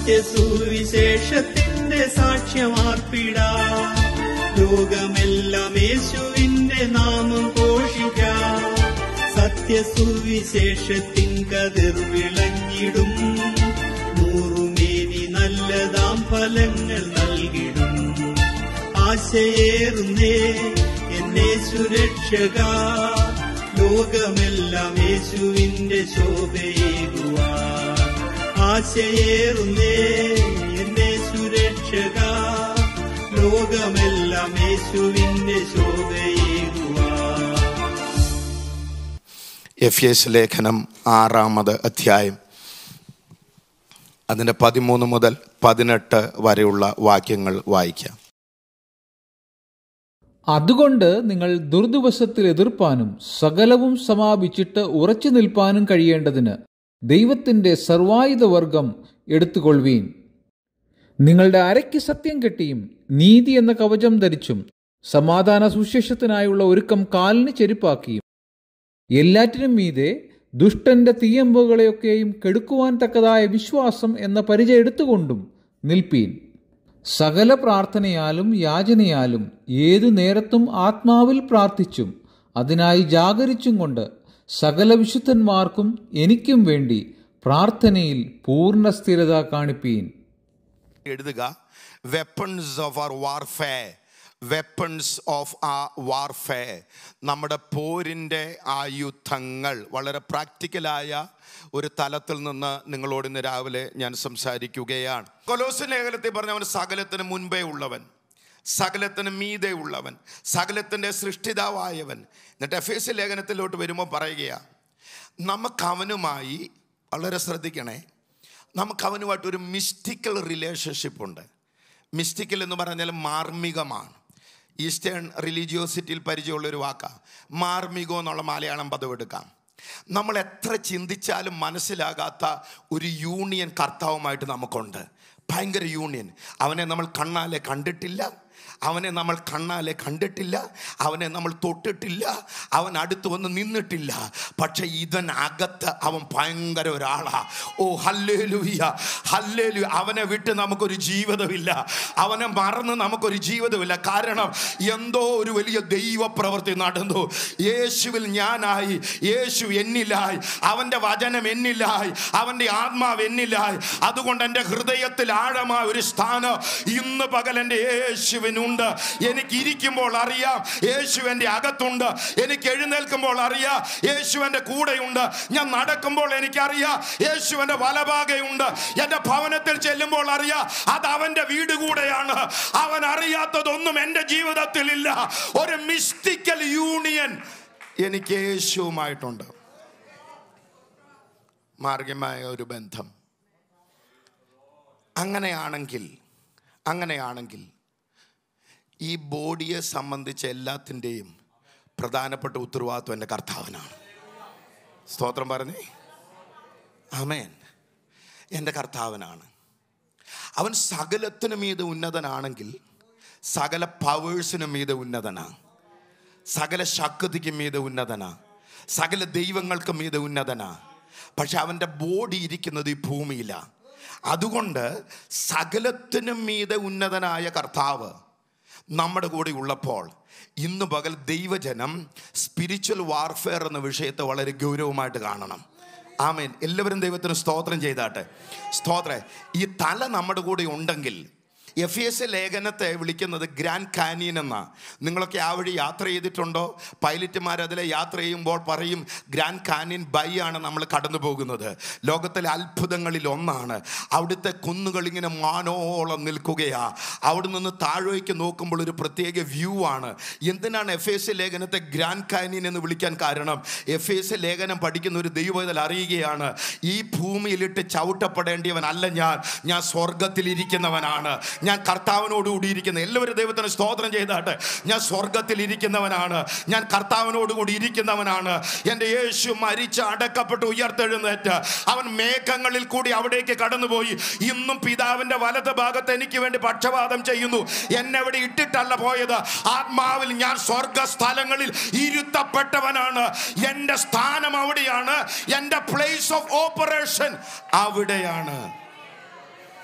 സത്യസുവിശേഷത്തിന്റെ സാക്ഷ്യമാർപ്പിടാം ലോകമെല്ലാം യേശുവിന്റെ നാമം ഘോഷിക്കാം സത്യസുവിശേഷത്തിൻ കതിർ വിളങ്ങിടും നൂറുമേനി നല്ലതാം ഫലങ്ങൾ നൽകിടും ആശയേറുന്നേ എന്നെ സുരക്ഷക ലോകമെല്ലാം യേശുവിന്റെ ശോഭയേകുവാൻ ആശയേറുന്നേ എന്നെ സുരക്ഷക ലോകമെല്ലാം യേശുവിന്റെ ശോഭയേകുവാൻ എഫ് എസ് ലേഖനം ആറാമത് അധ്യായം അതിൻ്റെ പതിമൂന്ന് മുതൽ പതിനെട്ട് വരെയുള്ള വാക്യങ്ങൾ വായിക്കാം അതുകൊണ്ട് നിങ്ങൾ ദുർദിവസത്തിൽ എതിർപ്പാനും സകലവും സമാപിച്ചിട്ട് ഉറച്ചു നിൽപ്പാനും കഴിയേണ്ടതിന് ദൈവത്തിന്റെ സർവായുധവർഗം എടുത്തുകൊള്ളുവീൻ നിങ്ങളുടെ അരയ്ക്ക് സത്യം കെട്ടിയും നീതി എന്ന കവചം ധരിച്ചും സമാധാന സുശേഷത്തിനായുള്ള ഒരുക്കം കാലിന് ചെരുപ്പാക്കിയും എല്ലാറ്റിനും മീതെ ദുഷ്ടന്റെ തീയമ്പുകളെയൊക്കെയും കെടുക്കുവാൻ തക്കതായ വിശ്വാസം എന്ന പരിചയം എടുത്തുകൊണ്ടും നിൽപ്പീൻ സകല പ്രാർത്ഥനയാലും യാചനയാലും ഏതു നേരത്തും ആത്മാവിൽ പ്രാർത്ഥിച്ചും അതിനായി ജാഗരിച്ചും കൊണ്ട് സകല വിശുദ്ധന്മാർക്കും എനിക്കും വേണ്ടി പ്രാർത്ഥനയിൽ പൂർണ്ണ സ്ഥിരത കാണിപ്പീൻ എഴുതുക weapons of our warfare weapons of ആ വാർഫെയർ നമ്മുടെ പോരിൻ്റെ ആയുധങ്ങൾ വളരെ പ്രാക്ടിക്കലായ ഒരു തലത്തിൽ നിന്ന് നിങ്ങളോട് ഇന്ന് രാവിലെ ഞാൻ സംസാരിക്കുകയാണ് കൊലോസ് ലേഖനത്തിൽ പറഞ്ഞവൻ സകലത്തിന് മുൻപേ ഉള്ളവൻ സകലത്തിന് മീതെ ഉള്ളവൻ സകലത്തിൻ്റെ സൃഷ്ടിതാവായവൻ എന്നിട്ട് എഫ് എസ് ലേഖനത്തിലോട്ട് വരുമ്പോൾ പറയുകയാണ് നമുക്ക് അവനുമായി വളരെ ശ്രദ്ധിക്കണേ നമുക്ക് അവനുമായിട്ട് ഒരു മിസ്റ്റിക്കൽ റിലേഷൻഷിപ്പ് ഉണ്ട് മിസ്റ്റിക്കൽ എന്ന് പറഞ്ഞാൽ മാർമികമാണ് ഈസ്റ്റേൺ റിലീജിയോസിറ്റിയിൽ പരിചയമുള്ള ഒരു വാക്കാണ് മാർമികം എന്നുള്ള മലയാളം പദം എടുക്കാം നമ്മൾ എത്ര ചിന്തിച്ചാലും മനസ്സിലാകാത്ത ഒരു യൂണിയൻ കർത്താവുമായിട്ട് നമുക്കുണ്ട് ഭയങ്കര യൂണിയൻ അവനെ നമ്മൾ കണ്ണാലെ കണ്ടിട്ടില്ല അവനെ നമ്മൾ കണ്ണാലെ കണ്ടിട്ടില്ല അവനെ നമ്മൾ തൊട്ടിട്ടില്ല അവൻ അടുത്ത് വന്ന് നിന്നിട്ടില്ല പക്ഷെ ഇതിനകത്ത് അവൻ ഭയങ്കര ഒരാളാ ഓ ഹല്ലേലൂയ ഹല്ലേലു അവനെ വിട്ട് നമുക്കൊരു ജീവിതമില്ല അവനെ മറന്ന് നമുക്കൊരു ജീവിതമില്ല കാരണം എന്തോ ഒരു വലിയ ദൈവപ്രവൃത്തി നടന്നു യേശുവിൽ ഞാനായി യേശു എന്നിലായി അവൻ്റെ വചനം എന്നിലായി അവൻ്റെ ആത്മാവ് എന്നിലായി അതുകൊണ്ട് എൻ്റെ ഹൃദയത്തിൽ ആഴമായ ഒരു സ്ഥാനം ഇന്ന് പകൽ എൻ്റെ യേശുവിനുണ്ട് എനിക്ക് ഇരിക്കുമ്പോൾ അറിയാം യേശു എൻ്റെ അകത്തുണ്ട് എനിക്ക് എഴുന്നേൽക്കുമ്പോൾ അറിയാം യേശു എൻ്റെ കൂടെയുണ്ട് ഞാൻ നടക്കുമ്പോൾ എനിക്കറിയാം യേശു എൻ്റെ വലഭാഗയുണ്ട് എൻ്റെ ഭവനത്തിൽ ചെല്ലുമ്പോൾ അറിയാം അത് അവൻ്റെ വീട് കൂടെയാണ് അവൻ അറിയാത്തതൊന്നും എൻ്റെ ജീവിതത്തിലില്ല ഒരു മിസ്റ്റിക്കൽ യൂണിയൻ എനിക്ക് യേശുവുമായിട്ടുണ്ട് മാർഗമായ ഒരു ബന്ധം അങ്ങനെയാണെങ്കിൽ അങ്ങനെയാണെങ്കിൽ ഈ ബോഡിയെ സംബന്ധിച്ച എല്ലാത്തിൻ്റെയും പ്രധാനപ്പെട്ട ഉത്തരവാദിത്വം എൻ്റെ കർത്താവിനാണ് സ്തോത്രം പറഞ്ഞേ ആമേൻ എൻ്റെ കർത്താവിനാണ് അവൻ സകലത്തിനു മീതെ ഉന്നതനാണെങ്കിൽ സകല പവേഴ്സിനും മീതെ ഉന്നതനാണ് സകല ശക്തിക്കും മീതെ ഉന്നതനാ സകല ദൈവങ്ങൾക്കും മീതെ ഉന്നതനാ പക്ഷെ അവൻ്റെ ബോഡി ഇരിക്കുന്നത് ഈ ഭൂമിയിലാണ് അതുകൊണ്ട് സകലത്തിനും മീതെ ഉന്നതനായ കർത്താവ് നമ്മുടെ കൂടെ ഉള്ളപ്പോൾ ഇന്ന് പകൽ ദൈവജനം സ്പിരിച്വൽ വാർഫെയർ എന്ന വിഷയത്തെ വളരെ ഗൗരവമായിട്ട് കാണണം ആമേൻ എല്ലാവരും ദൈവത്തിന് സ്തോത്രം ചെയ്താട്ടെ സ്തോത്രം ഈ തല നമ്മുടെ കൂടെ ഉണ്ടെങ്കിൽ എഫ് എസ് ലേഖനത്തെ വിളിക്കുന്നത് ഗ്രാൻഡ് കാനിയൻ എന്നാ നിങ്ങളൊക്കെ ആ വഴി യാത്ര ചെയ്തിട്ടുണ്ടോ പൈലറ്റുമാർ അതിലെ യാത്ര ചെയ്യുമ്പോൾ പറയും ഗ്രാൻഡ് കാനിയൻ ബൈ ആണ് നമ്മൾ കടന്നു പോകുന്നത് ലോകത്തിലെ അത്ഭുതങ്ങളിൽ ഒന്നാണ് അവിടുത്തെ കുന്നുകൾ ഇങ്ങനെ മാനോളം നിൽക്കുകയാ അവിടെ നിന്ന് താഴേക്ക് നോക്കുമ്പോൾ ഒരു പ്രത്യേക വ്യൂ ആണ് എന്തിനാണ് എഫ് എസ് ലേഖനത്തെ ഗ്രാൻഡ് കാനിയൻ എന്ന് വിളിക്കാൻ കാരണം എഫ് എസ് ലേഖനം പഠിക്കുന്ന ഒരു ദൈവത്തിൽ അറിയുകയാണ് ഈ ഭൂമിയിലിട്ട് ചവിട്ടപ്പെടേണ്ടിയവനല്ല ഞാൻ ഞാൻ സ്വർഗത്തിലിരിക്കുന്നവനാണ് ഞാൻ കർത്താവിനോട് കൂടി ഇരിക്കുന്ന എല്ലാവരും ദൈവത്തിന് സ്തോത്രം ചെയ്താട്ടെ ഞാൻ സ്വർഗത്തിൽ ഇരിക്കുന്നവനാണ് ഞാൻ കർത്താവിനോട് കൂടി ഇരിക്കുന്നവനാണ് എൻ്റെ യേശു മരിച്ച് അടക്കപ്പെട്ട് ഉയർത്തെഴുന്നേറ്റ് അവൻ മേഘങ്ങളിൽ കൂടി അവിടേക്ക് കടന്നുപോയി ഇന്നും പിതാവിൻ്റെ വലത് ഭാഗത്ത് എനിക്ക് വേണ്ടി പക്ഷപാതം ചെയ്യുന്നു എന്നെ ഇവിടെ ഇട്ടിട്ടല്ല പോയത് ആത്മാവിൽ ഞാൻ സ്വർഗ സ്ഥലങ്ങളിൽ ഇരുത്തപ്പെട്ടവനാണ് എൻ്റെ സ്ഥാനം അവിടെയാണ് എൻ്റെ പ്ലേസ് ഓഫ് ഓപ്പറേഷൻ അവിടെയാണ്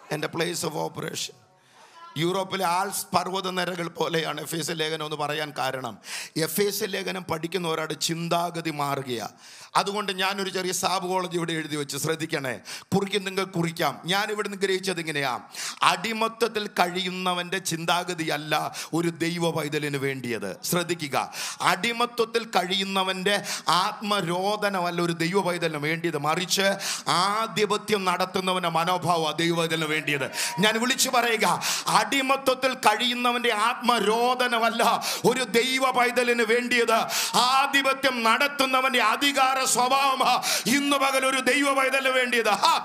എൻ്റെ പ്ലേസ് ഓഫ് ഓപ്പറേഷൻ യൂറോപ്പിലെ ആൽസ് പർവ്വത നിരകൾ പോലെയാണ് എഫ് എസ് ലേഖനം എന്ന് പറയാൻ കാരണം എഫ് എസ് ലേഖനം പഠിക്കുന്ന ഒരാളുടെ ചിന്താഗതി മാറുകയാണ് അതുകൊണ്ട് ഞാനൊരു ചെറിയ സാബുകോളജി ഇവിടെ എഴുതി വെച്ച് ശ്രദ്ധിക്കണേ കുറിക്കും നിങ്ങൾ കുറിക്കാം ഞാൻ ഇവിടുന്ന് ഗ്രഹിച്ചത് ഇങ്ങനെയാ അടിമത്തത്തിൽ കഴിയുന്നവൻ്റെ ചിന്താഗതിയല്ല ഒരു ദൈവ പൈതലിന് വേണ്ടിയത് ശ്രദ്ധിക്കുക അടിമത്വത്തിൽ കഴിയുന്നവൻ്റെ ആത്മരോധനമല്ല ഒരു ദൈവ പൈതലിന് വേണ്ടിയത് മറിച്ച് ആധിപത്യം നടത്തുന്നവൻ്റെ മനോഭാവം ദൈവ പൈതലിന് വേണ്ടിയത് ഞാൻ വിളിച്ചു പറയുക അടിമത്വത്തിൽ കഴിയുന്നവൻ്റെ ആത്മരോധനമല്ല ഒരു ദൈവ പൈതലിന് വേണ്ടിയത് ആധിപത്യം നടത്തുന്നവൻ്റെ അധികാര സ്വഭാവമാ ഇന്ന് പകൽ ഒരു ദൈവ പൈതലിന് വേണ്ടിയത് ഹാ.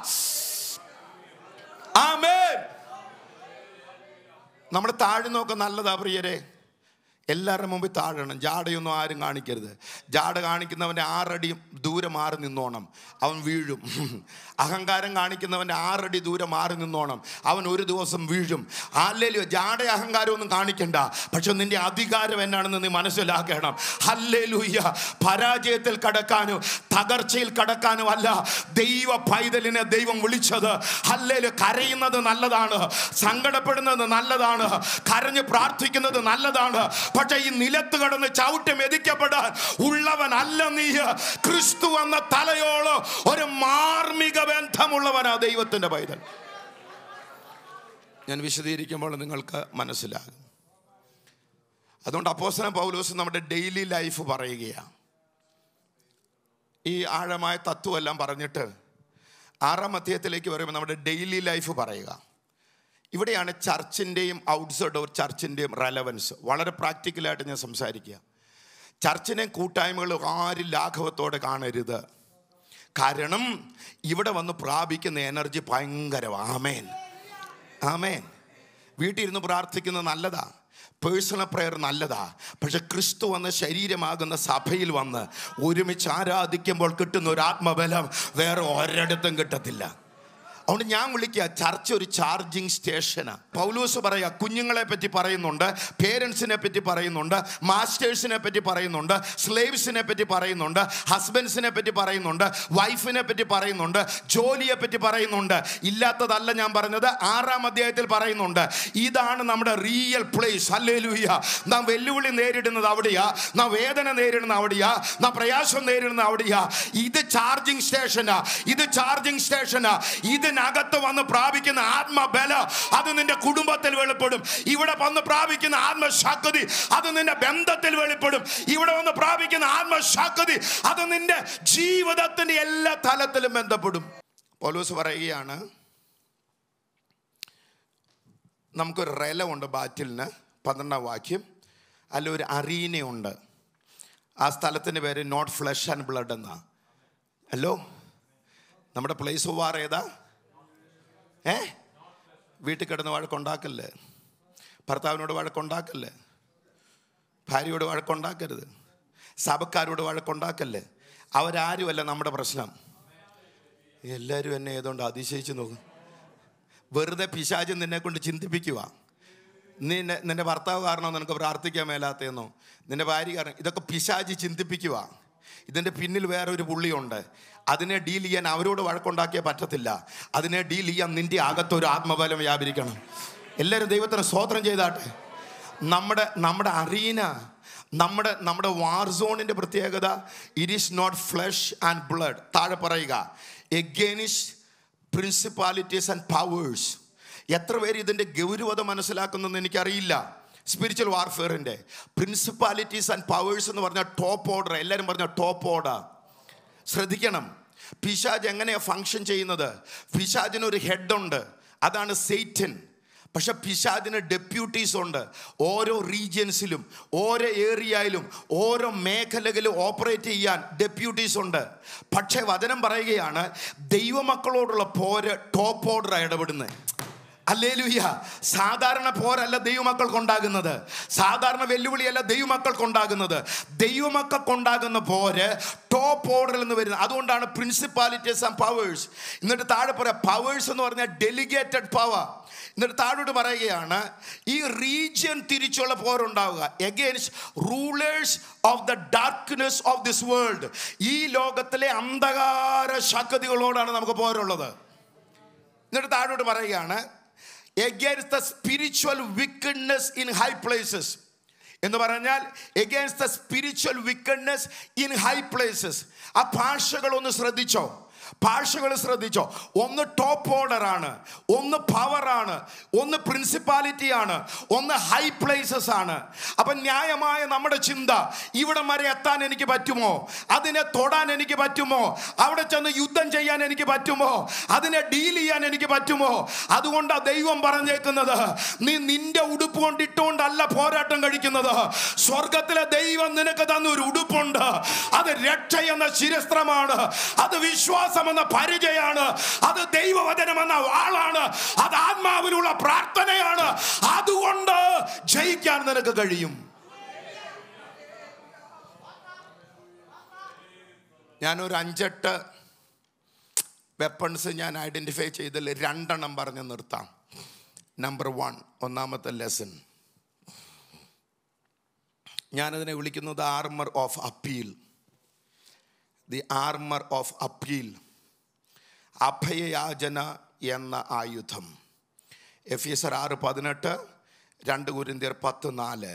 ആമേൻ നമ്മൾ താഴെ നോക്ക നല്ലതാ പ്രിയരെ എല്ലാവരുടെ മുമ്പിൽ താഴണം ജാടയൊന്നും ആരും കാണിക്കരുത് ജാട കാണിക്കുന്നവൻ്റെ ആറടി ദൂരെ മാറി നിന്നോണം അവൻ വീഴും അഹങ്കാരം കാണിക്കുന്നവൻ്റെ ആറടി ദൂരെ മാറി നിന്നോണം അവൻ ഒരു ദിവസം വീഴും അല്ലേലോ ജാട അഹങ്കാരമൊന്നും കാണിക്കണ്ട പക്ഷെ നിന്റെ അധികാരം എന്നാണെന്ന് നീ മനസ്സിലാക്കണം ഹല്ലേലൂയ്യ പരാജയത്തിൽ കടക്കാനോ തകർച്ചയിൽ കടക്കാനോ അല്ല ദൈവ പൈതലിനെ ദൈവം വിളിച്ചത് ഹല്ലേലു കരയുന്നത് നല്ലതാണ് സങ്കടപ്പെടുന്നത് നല്ലതാണ് കരഞ്ഞ് പ്രാർത്ഥിക്കുന്നത് നല്ലതാണ് പക്ഷെ ഈ നിലത്ത് കടന്ന് ചവിട്ടി മെതിക്കപ്പെടാൻ ഉള്ളവനല്ല നീ ക്രിസ്തു എന്ന തലയോളോ ഒരു മാർമിക ബന്ധമുള്ളവനാ ദൈവത്തിന്റെ പൈതൽ ഞാൻ വിശദീകരിക്കുമ്പോൾ നിങ്ങൾക്ക് മനസ്സിലാകും അതുകൊണ്ട് അപ്പോസന പൗലോസ് നമ്മുടെ ഡെയിലി ലൈഫ് പറയുകയാണ് ഈ ആഴമായ തത്വമെല്ലാം പറഞ്ഞിട്ട് ആറാം അധ്യായത്തിലേക്ക് വരുമ്പോൾ നമ്മുടെ ഡെയിലി ലൈഫ് പറയുക ഇവിടെയാണ് ചർച്ചിൻ്റെയും ഔട്ട്സൈഡ് ഓഫ് ചർച്ചിൻ്റെയും റെലവൻസ് വളരെ പ്രാക്ടിക്കലായിട്ട് ഞാൻ സംസാരിക്കുക ചർച്ചിനെ കൂട്ടായ്മകൾ ആരും ലാഘവത്തോടെ കാണരുത് കാരണം ഇവിടെ വന്ന് പ്രാപിക്കുന്ന എനർജി ഭയങ്കരമാണ് ആമേൻ ആമേൻ വീട്ടിൽ ഇരുന്ന് പ്രാർത്ഥിക്കുന്നത് നല്ലതാ പേഴ്സണൽ പ്രെയർ നല്ലതാ പക്ഷെ ക്രിസ്തു എന്ന ശരീരമാകുന്ന സഭയിൽ വന്ന് ഒരുമിച്ച് ആരാധിക്കുമ്പോൾ കിട്ടുന്ന ഒരു ആത്മബലം വേറെ ഒരിടത്തും കിട്ടത്തില്ല അതുകൊണ്ട് ഞാൻ വിളിക്കുക ചർച്ച ഒരു ചാർജിങ് സ്റ്റേഷനാണ് പൗലൂസ് പറയാ കുഞ്ഞുങ്ങളെ പറ്റി പറയുന്നുണ്ട് പേരൻസിനെ പറ്റി പറയുന്നുണ്ട് മാസ്റ്റേഴ്സിനെ പറ്റി പറയുന്നുണ്ട് സ്ലേവ്സിനെ പറ്റി പറയുന്നുണ്ട് ഹസ്ബൻഡ്സിനെ പറ്റി പറയുന്നുണ്ട് വൈഫിനെ പറ്റി പറയുന്നുണ്ട് ജോലിയെ പറ്റി പറയുന്നുണ്ട് ഇല്ലാത്തതല്ല ഞാൻ പറഞ്ഞത് ആറാം അധ്യായത്തിൽ പറയുന്നുണ്ട് ഇതാണ് നമ്മുടെ റിയൽ പ്ലേസ് അല്ലേലൂയ നാം വെല്ലുവിളി നേരിടുന്നത് അവിടെയാ നാം വേദന നേരിടുന്നത് അവിടെയാ നാം പ്രയാസം നേരിടുന്നത് അവിടെയാ ഇത് ചാർജിങ് സ്റ്റേഷനാ ഇത് ചാർജിങ് സ്റ്റേഷനാ ഇതിനകത്ത് വന്ന് പ്രാപിക്കുന്ന ആത്മബല അത് നിന്റെ കുടുംബത്തിൽ വെളിപ്പെടും ഇവിടെ വന്ന് പ്രാപിക്കുന്ന ആത്മശക്തി അത് നിന്റെ ബന്ധത്തിൽ വെളിപ്പെടും ഇവിടെ വന്ന് പ്രാപിക്കുന്ന ആത്മശക്തി അത് നിന്റെ ജീവിതത്തിന്റെ എല്ലാ തലത്തിലും ബന്ധപ്പെടും പോലീസ് പറയുകയാണ് നമുക്കൊരു റെലമുണ്ട് ബാറ്റിലിന് പന്ത്രണ്ടാം വാക്യം അല്ല ഒരു അറീനയുണ്ട് ആ സ്ഥലത്തിൻ്റെ പേര് നോട്ട് ഫ്ലഷ് ആൻഡ് ബ്ലഡ് എന്നാ ഹലോ നമ്മുടെ പ്ലേസ് ഓഫ് വാർ ഏതാ ഏ വീട്ടിൽ കിടന്ന് വഴക്കുണ്ടാക്കല്ലേ ഭർത്താവിനോട് വഴക്കുണ്ടാക്കല്ലേ ഭാര്യയോട് വഴക്കുണ്ടാക്കരുത് സഭക്കാരോട് വഴക്കുണ്ടാക്കല്ലേ അവരാരുമല്ല നമ്മുടെ പ്രശ്നം എല്ലാവരും എന്നെ ഏതുകൊണ്ട് അതിശയിച്ച് നോക്കും വെറുതെ പിശാച് നിന്നെ കൊണ്ട് ചിന്തിപ്പിക്കുക നിന്നെ നിന്റെ ഭർത്താവ് കാരണം നിനക്ക് പ്രാർത്ഥിക്കാൻ മേലാത്തതെന്നോ നിന്റെ ഭാര്യ കാരണം ഇതൊക്കെ പിശാചി ചിന്തിപ്പിക്കുക ഇതിൻ്റെ പിന്നിൽ വേറെ ഒരു പുള്ളിയുണ്ട് അതിനെ ഡീൽ ചെയ്യാൻ അവരോട് വഴക്കുണ്ടാക്കിയേ പറ്റത്തില്ല അതിനെ ഡീൽ ചെയ്യാൻ നിന്റെ അകത്തൊരു ആത്മബലം വ്യാപരിക്കണം എല്ലാവരും ദൈവത്തിന് സ്വോത്രം ചെയ്താട്ടെ നമ്മുടെ നമ്മുടെ അറീന നമ്മുടെ നമ്മുടെ വാർ സോണിൻ്റെ പ്രത്യേകത it is not flesh and blood താഴെ പറയുക എഗെയിനിസ്റ്റ് പ്രിൻസിപ്പാലിറ്റീസ് ആൻഡ് പവേഴ്സ് എത്ര പേര് ഇതിൻ്റെ ഗൗരവത മനസ്സിലാക്കുന്നതെന്ന് എനിക്കറിയില്ല സ്പിരിച്വൽ വാർഫെയറിൻ്റെ പ്രിൻസിപ്പാലിറ്റീസ് ആൻഡ് പവേഴ്സ് എന്ന് പറഞ്ഞാൽ ടോപ്പ് ഓർഡർ എല്ലാവരും പറഞ്ഞ ടോപ്പ് ഓർഡർ ശ്രദ്ധിക്കണം പിശാജ് എങ്ങനെയാണ് ഫങ്ഷൻ ചെയ്യുന്നത് പിശാജിന് ഒരു ഹെഡ് ഉണ്ട് അതാണ് സെയ്റ്റൻ പക്ഷെ പിശാദിന് ഡെപ്യൂട്ടീസ് ഉണ്ട് ഓരോ റീജിയൻസിലും ഓരോ ഏരിയയിലും ഓരോ മേഖലകളിലും ഓപ്പറേറ്റ് ചെയ്യാൻ ഡെപ്യൂട്ടീസ് ഉണ്ട് പക്ഷേ വചനം പറയുകയാണ് ദൈവമക്കളോടുള്ള പോര് ടോപ്പ് ഓർഡർ ഇടപെടുന്നത് അല്ലേലുയ്യ സാധാരണ പോരല്ല ദൈവമക്കൾക്കുണ്ടാകുന്നത് സാധാരണ വെല്ലുവിളിയല്ല ദൈവമക്കൾക്കുണ്ടാകുന്നത് ദൈവമക്കൾക്കുണ്ടാകുന്ന പോര് ടോപ്പ് ഓർഡറിൽ നിന്ന് വരുന്നത് അതുകൊണ്ടാണ് പ്രിൻസിപ്പാലിറ്റീസ് ആൻഡ് പവേഴ്സ് എന്നിട്ട് താഴെ പറയാം പവേഴ്സ് എന്ന് പറഞ്ഞാൽ ഡെലിഗേറ്റഡ് പവർ എന്നിട്ട് താഴോട്ട് പറയുകയാണ് ഈ റീജിയൻ തിരിച്ചുള്ള പോരുണ്ടാവുക against rulers of the darkness of this world ഈ ലോകത്തിലെ അന്ധകാര ശക്തികളോടാണ് നമുക്ക് പോരുള്ളത് എന്നിട്ട് താഴോട്ട് പറയുകയാണ് against the spiritual wickedness in high places എന്ന് പറഞ്ഞാൽ against the spiritual wickedness in high places ആ ഭാഷകൾ ഒന്ന് ശ്രദ്ധിച്ചോ ഭാഷകൾ ശ്രദ്ധിച്ചോ ഒന്ന് ടോപ്പ് ഓർഡർ ആണ് ഒന്ന് പവർ ആണ് ഒന്ന് പ്രിൻസിപ്പാലിറ്റി ആണ് ഒന്ന് ഹൈ പ്ലേസസ് ആണ് അപ്പൊ ന്യായമായ നമ്മുടെ ചിന്ത ഇവിടം വരെ എത്താൻ എനിക്ക് പറ്റുമോ അതിനെ തൊടാൻ എനിക്ക് പറ്റുമോ അവിടെ ചെന്ന് യുദ്ധം ചെയ്യാൻ എനിക്ക് പറ്റുമോ അതിനെ ഡീൽ ചെയ്യാൻ എനിക്ക് പറ്റുമോ അതുകൊണ്ടാ ദൈവം പറഞ്ഞേക്കുന്നത് നീ നിന്റെ ഉടുപ്പ് കൊണ്ട് ഇട്ടുകൊണ്ടല്ല പോരാട്ടം കഴിക്കുന്നത് സ്വർഗത്തിലെ ദൈവം നിനക്ക് തന്ന ഒരു ഉടുപ്പുണ്ട് അത് രക്ഷ എന്ന ശിരസ്ത്രമാണ് അത് വിശ്വാസം എന്ന പരിചയാണ് അത് ദൈവവചനം എന്ന വാളാണ് അത് ആത്മാവിലുള്ള പ്രാർത്ഥനയാണ് അതുകൊണ്ട് ജയിക്കാൻ നിനക്ക് കഴിയും ഞാനൊരു അഞ്ചെട്ട് വെപ്പൺസ് ഞാൻ ഐഡന്റിഫൈ ചെയ്തതിൽ രണ്ടെണ്ണം പറഞ്ഞ് നിർത്താം നമ്പർ വൺ ഒന്നാമത്തെ ലെസൺ ഞാനതിനെ വിളിക്കുന്നത് armour of appeal the armour of appeal അഭയയാചന എന്ന ആയുധം എഫ് എസ് ആർ ആറ് പതിനെട്ട് രണ്ട് കുരിന്തിയർ പത്ത് നാല്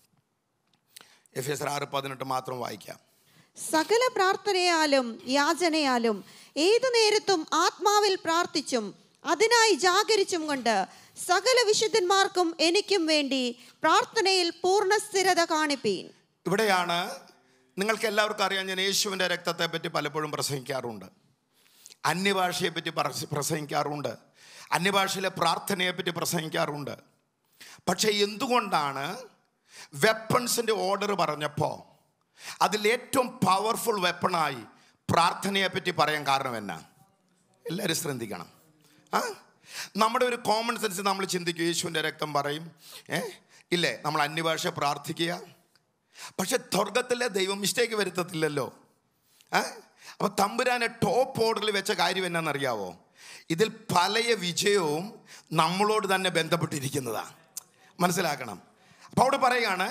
എഫ് എസ് ആർ ആറ് പതിനെട്ട് മാത്രം വായിക്കാം സകല പ്രാർത്ഥനയാലും യാചനയാലും ഏതു നേരത്തും ആത്മാവിൽ പ്രാർത്ഥിച്ചും അതിനായി ജാഗരിച്ചും കൊണ്ട് സകല വിശുദ്ധന്മാർക്കും എനിക്കും വേണ്ടി പ്രാർത്ഥനയിൽ പൂർണ്ണ സ്ഥിരത കാണിപ്പീൻ ഇവിടെയാണ് നിങ്ങൾക്ക് എല്ലാവർക്കും അറിയാം ഞാൻ യേശുവിൻ്റെ രക്തത്തെ പറ്റി പലപ്പോഴും പ്രസംഗിക്കാറുണ്ട് അന്യഭാഷയെ പറ്റി പറ- പ്രസംഗിക്കാറുണ്ട് അന്യഭാഷയിലെ പ്രാർത്ഥനയെ പറ്റി പ്രസംഗിക്കാറുണ്ട് പക്ഷേ എന്തുകൊണ്ടാണ് വെപ്പൺസിൻ്റെ ഓർഡർ പറഞ്ഞപ്പോൾ അതിൽ ഏറ്റവും പവർഫുൾ വെപ്പണായി പ്രാർത്ഥനയെ പറ്റി പറയാൻ കാരണം എന്നാ എല്ലാവരും ശ്രദ്ധിക്കണം ആ നമ്മുടെ ഒരു കോമൺ സെൻസ് നമ്മൾ ചിന്തിക്കും യേശുവിൻ്റെ രക്തം പറയും ഏ ഇല്ലേ നമ്മൾ അന്യഭാഷ പ്രാർത്ഥിക്കുക പക്ഷെ സ്വർഗത്തിലെ ദൈവം മിസ്റ്റേക്ക് വരുത്തത്തില്ലല്ലോ ഏ അപ്പൊ തമ്പുരാനെ ടോപ്പ് ഓർഡറിൽ വെച്ച കാര്യം എന്നാണെന്നറിയാവോ ഇതിൽ പലയ വിജയവും നമ്മളോട് തന്നെ ബന്ധപ്പെട്ടിരിക്കുന്നതാണ് മനസ്സിലാക്കണം അപ്പൊ അവിടെ പറയാണ്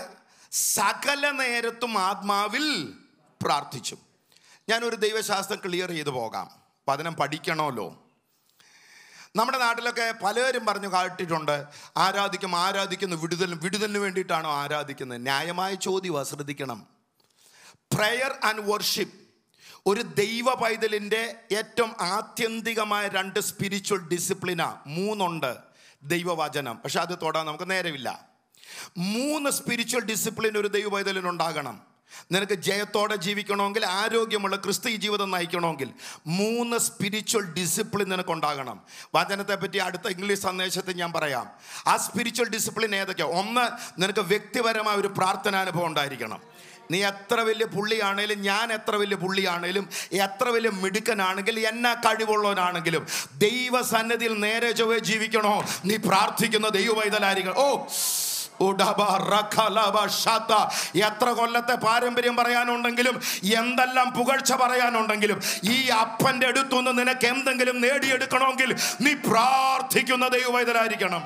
സകല നേരത്തും ആത്മാവിൽ പ്രാർത്ഥിച്ചു ഞാനൊരു ദൈവശാസ്ത്രം ക്ലിയർ ചെയ്തു പോകാം പതിനം പഠിക്കണമല്ലോ നമ്മുടെ നാട്ടിലൊക്കെ പലരും പറഞ്ഞു കാട്ടിട്ടുണ്ട് ആരാധിക്കും ആരാധിക്കുന്നു വിടുതലും വിടുതലിന് വേണ്ടിയിട്ടാണോ ആരാധിക്കുന്നത് ന്യായമായ ചോദ്യം ശ്രദ്ധിക്കണം പ്രയർ ആൻഡ് വർഷിപ്പ് ഒരു ദൈവ പൈതലിൻ്റെ ഏറ്റവും ആത്യന്തികമായ രണ്ട് സ്പിരിച്വൽ ഡിസിപ്ലിനാ മൂന്നുണ്ട് ദൈവവചനം പക്ഷെ അത് തൊടാൻ നമുക്ക് നേരമില്ല മൂന്ന് സ്പിരിച്വൽ ഡിസിപ്ലിൻ ഒരു ദൈവ പൈതലിനുണ്ടാകണം നിനക്ക് ജയത്തോടെ ജീവിക്കണമെങ്കിൽ ആരോഗ്യമുള്ള ക്രിസ്തീയ ജീവിതം നയിക്കണമെങ്കിൽ മൂന്ന് സ്പിരിച്വൽ ഡിസിപ്ലിൻ നിനക്കുണ്ടാകണം വചനത്തെ പറ്റി അടുത്ത ഇംഗ്ലീഷ് സന്ദേശത്തിൽ ഞാൻ പറയാം ആ സ്പിരിച്വൽ ഡിസിപ്ലിൻ ഏതൊക്കെയാണ് ഒന്ന് നിനക്ക് വ്യക്തിപരമായ ഒരു പ്രാർത്ഥനാനുഭവം ഉണ്ടായിരിക്കണം നീ എത്ര വലിയ പുള്ളിയാണേലും ഞാൻ എത്ര വലിയ പുള്ളിയാണേലും എത്ര വലിയ മിടുക്കനാണെങ്കിലും എന്നാ കഴിവുള്ളവനാണെങ്കിലും ദൈവസന്നിധിയിൽ നേരെ ചൊവ്വേ ജീവിക്കണോ നീ പ്രാർത്ഥിക്കുന്ന ദൈവവൈതലായിരിക്കണം ഓ ഉടബ റഖലബ ശത. എത്ര കൊല്ലത്തെ പാരമ്പര്യം പറയാനുണ്ടെങ്കിലും എന്തെല്ലാം പുകഴ്ച പറയാനുണ്ടെങ്കിലും ഈ അപ്പന്റെ അടുത്തുനിന്ന് നിനക്ക് എന്തെങ്കിലും നേടിയെടുക്കണമെങ്കിൽ നീ പ്രാർത്ഥിക്കുന്ന ദൈവവൈതലായിരിക്കണം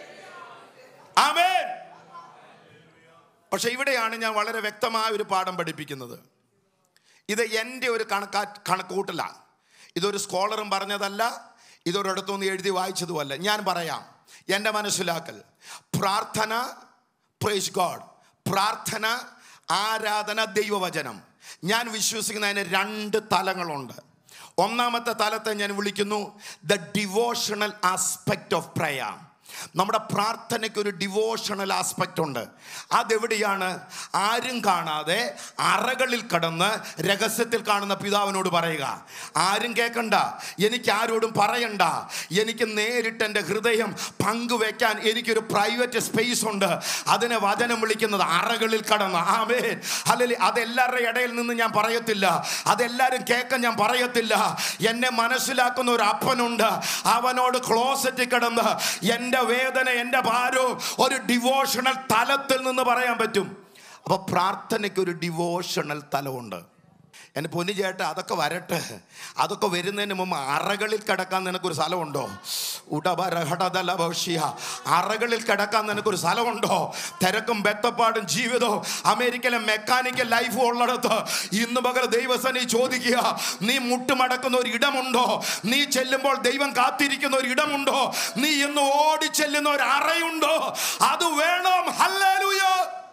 ആമേൻ പക്ഷെ ഇവിടെയാണ് ഞാൻ വളരെ വ്യക്തമായ ഒരു പാഠം പഠിപ്പിക്കുന്നത് ഇത് എൻ്റെ ഒരു കണക്കാ കണക്കൂട്ടല ഇതൊരു സ്കോളറും പറഞ്ഞതല്ല ഇതൊരിടത്തുനിന്ന് എഴുതി വായിച്ചതുമല്ല ഞാൻ പറയാം എൻ്റെ മനസ്സിലാക്കൽ പ്രാർത്ഥന പ്രൈസ് ഗോഡ് പ്രാർത്ഥന ആരാധന ദൈവവചനം ഞാൻ വിശ്വസിക്കുന്ന അതിന് രണ്ട് തലങ്ങളുണ്ട് ഒന്നാമത്തെ തലത്തെ ഞാൻ വിളിക്കുന്നു the devotional aspect of prayer നമ്മുടെ പ്രാർത്ഥനയ്ക്ക് ഒരു ഡിവോഷണൽ ആസ്പെക്റ്റ് ഉണ്ട് അതെവിടെയാണ് ആരും കാണാതെ അറകളിൽ കടന്ന് രഹസ്യത്തിൽ കാണുന്ന പിതാവിനോട് പറയുക ആരും കേൾക്കണ്ട എനിക്ക് ആരോടും പറയണ്ട എനിക്ക് നേരിട്ട് എൻ്റെ ഹൃദയം പങ്കുവെക്കാൻ എനിക്കൊരു പ്രൈവറ്റ് സ്പേസ് ഉണ്ട് അതിനെ വചനം വിളിക്കുന്നത് അറകളിൽ കടന്ന് ആമേ അല്ലെങ്കിൽ അതെല്ലാവരുടെ ഇടയിൽ നിന്ന് ഞാൻ പറയത്തില്ല അതെല്ലാവരും കേൾക്കാൻ ഞാൻ പറയത്തില്ല എന്നെ മനസ്സിലാക്കുന്ന ഒരു അപ്പനുണ്ട് അവനോട് ക്ലോസറ്റിൽ കിടന്ന് എൻ്റെ വേദന എൻ്റെ ഭാരവും ഒരു ഡിവോഷണൽ തലത്തിൽ നിന്ന് പറയാൻ പറ്റും അപ്പൊ പ്രാർത്ഥനയ്ക്ക് ഒരു ഡിവോഷണൽ തലമുണ്ട് എൻ്റെ പൊന്നു ചേട്ട അതൊക്കെ വരട്ടെ അതൊക്കെ വരുന്നതിന് മുമ്പ് അറകളിൽ കിടക്കാൻ നിനക്കൊരു സ്ഥലമുണ്ടോ ഉടബരഹടതല ഭവിഷ്യ അറകളിൽ കിടക്കാൻ നിനക്കൊരു സ്ഥലമുണ്ടോ തിരക്കും ബെത്തപ്പാടും ജീവിതവും അമേരിക്കയിലെ മെക്കാനിക്കൽ ലൈഫും ഉള്ളിടത്ത് ഇന്ന് പകൽ ദൈവസനി ചോദിക്കുക നീ മുട്ടുമടക്കുന്ന ഒരു ഇടമുണ്ടോ നീ ചെല്ലുമ്പോൾ ദൈവം കാത്തിരിക്കുന്ന ഒരു ഇടമുണ്ടോ നീ ഇന്ന് ഓടി ചെല്ലുന്ന ഒരു അറയുണ്ടോ അത് വേണം ഹല്ലേലൂയ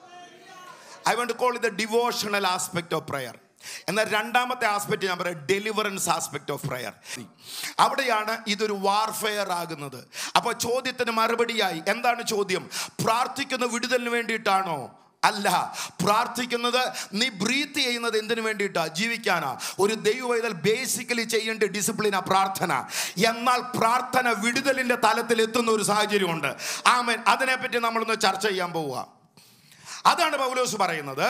ഐ വോണ്ട് കോൾ ഇത് ഡിവോഷണൽ ആസ്പെക്ട് ഓഫ് പ്രയർ എന്നാൽ രണ്ടാമത്തെ ആസ്പെക്ട് ഞാൻ പറയാം ഡെലിവറൻസ് ആസ്പെക്ട് ഓഫ് പ്രയർ അവിടെയാണ് ഇതൊരു വാർഫെയർ ആകുന്നത് അപ്പോൾ ചോദ്യത്തിന് മറുപടിയായി എന്താണ് ചോദ്യം പ്രാർത്ഥിക്കുന്ന വിടുതലിന് വേണ്ടിയിട്ടാണോ അല്ല പ്രാർത്ഥിക്കുന്നത് നീ ബ്രീത്ത് ചെയ്യുന്നത് എന്തിനു വേണ്ടിയിട്ടാ ജീവിക്കാനാ ഒരു ദൈവവേദൽ ബേസിക്കലി ചെയ്യേണ്ട ഡിസിപ്ലിനാ പ്രാർത്ഥന എന്നാൽ പ്രാർത്ഥന വിടുതലിന്റെ തലത്തിൽ എത്തുന്ന ഒരു സാഹചര്യമുണ്ട് ആമൻ അതിനെപ്പറ്റി നമ്മളൊന്ന് ചർച്ച ചെയ്യാൻ പോവുക അതാണ് പൗലോസ് പറയുന്നത്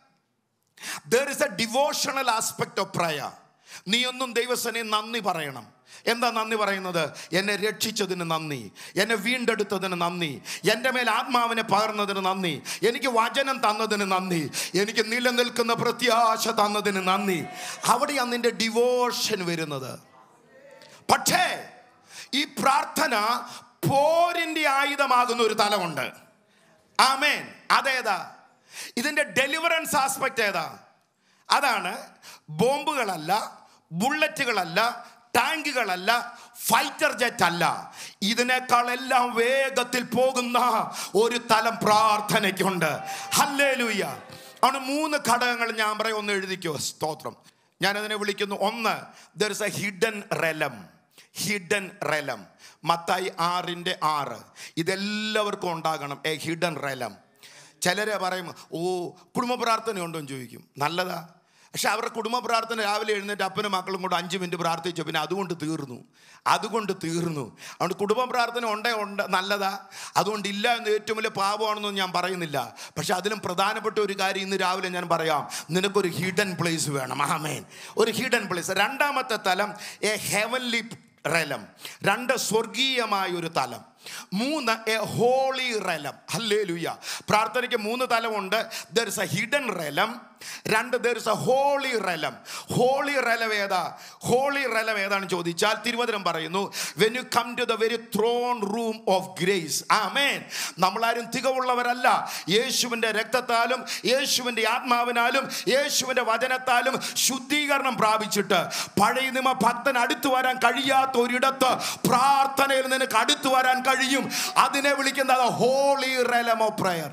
there is a devotional aspect of prayer നീ ഒന്നും ദൈവസനെ നന്ദി പറയണം എന്താ നന്ദി പറയുന്നത് എന്നെ രക്ഷിച്ചതിന് നന്ദി എന്നെ വീണ്ടെടുത്തതിന് നന്ദി എൻ്റെ മേൽ ആത്മാവിനെ പകർന്നതിന് നന്ദി എനിക്ക് വചനം തന്നതിന് നന്ദി എനിക്ക് നിലനിൽക്കുന്ന പ്രത്യാശ തന്നതിന് നന്ദി അവിടെയാണ് നിന്റെ ഡിവോഷൻ വരുന്നത് പക്ഷേ ഈ പ്രാർത്ഥന പോരിൻ്റെ ആയുധമാകുന്ന ഒരു തലമുണ്ട് ആമേൻ അതേതാ ഇതിന്റെ ഡെലിവറൻസ് ആസ്പെക്ട് ഏതാ അതാണ് ബോംബുകളല്ല ബുള്ളറ്റുകളല്ല ടാങ്കുകളല്ല ഫൈറ്റർ ജെറ്റ് അല്ല ഇതിനേക്കാൾ എല്ലാം വേഗത്തിൽ പോകുന്ന ഒരു തലം പ്രാർത്ഥനയ്ക്കുണ്ട് ഹല്ലേലൂയ ആണ് മൂന്ന് ഘടകങ്ങൾ ഞാൻ പറയും ഒന്ന് എഴുതിക്കോ സ്തോത്രം ഞാനതിനെ വിളിക്കുന്നു ഒന്ന് there is a hidden realm hidden realm Mathai ആറിൻ്റെ ആറ് ഇതെല്ലാവർക്കും ഉണ്ടാകണം എ ഹിഡൻ റെലം ചിലരെ പറയും ഓ കുടുംബ പ്രാർത്ഥന ഉണ്ടോ എന്ന് ചോദിക്കും നല്ലതാ പക്ഷെ അവരുടെ കുടുംബ പ്രാർത്ഥന രാവിലെ എഴുന്നേറ്റ് അപ്പനും മക്കളും കൂടെ അഞ്ച് മിനിറ്റ് പ്രാർത്ഥിച്ചു പിന്നെ അതുകൊണ്ട് തീർന്നു അതുകൊണ്ട് തീർന്നു അതുകൊണ്ട് കുടുംബ പ്രാർത്ഥന ഉണ്ടേ ഉണ്ട് നല്ലതാ അതുകൊണ്ട് ഇല്ല എന്ന് ഏറ്റവും വലിയ പാപമാണെന്നൊന്നും ഞാൻ പറയുന്നില്ല പക്ഷെ അതിലും പ്രധാനപ്പെട്ട ഒരു കാര്യം ഇന്ന് രാവിലെ ഞാൻ പറയാം നിനക്കൊരു ഹിഡൻ പ്ലേസ് വേണം ആമേൻ ഒരു ഹിഡൻ പ്ലേസ് രണ്ടാമത്തെ തലം എ ഹെവൻലി റെലം രണ്ട് സ്വർഗീയമായ ഒരു തലം മൂന്ന് എ ഹോളി റെലം ഹല്ലേ ലുയ്യ പ്രാർത്ഥനയ്ക്ക് മൂന്ന് തലമുണ്ട് there is a hidden realm രണ്ട് there is a holy realm holy realm ഏതാ ഹോളി റെലം ഏതാണെന്ന് ചോദിച്ചാൽ തിരുവചനം പറയുന്നു when you come to the very throne room of grace ആ മേൻ നമ്മളാരും തികവുള്ളവരല്ല യേശുവിൻ്റെ രക്തത്താലും യേശുവിൻ്റെ ആത്മാവിനാലും യേശുവിൻ്റെ വചനത്താലും ശുദ്ധീകരണം പ്രാപിച്ചിട്ട് പഴയ നിയമ ഭക്തൻ അടുത്തു വരാൻ കഴിയാത്ത ഒരിടത്ത് പ്രാർത്ഥനയിൽ നിനക്ക് അടുത്തു വരാൻ കഴിയും അതിനെ വിളിക്കുന്നത് ഹോളി റെലം ഓഫ് പ്രയർ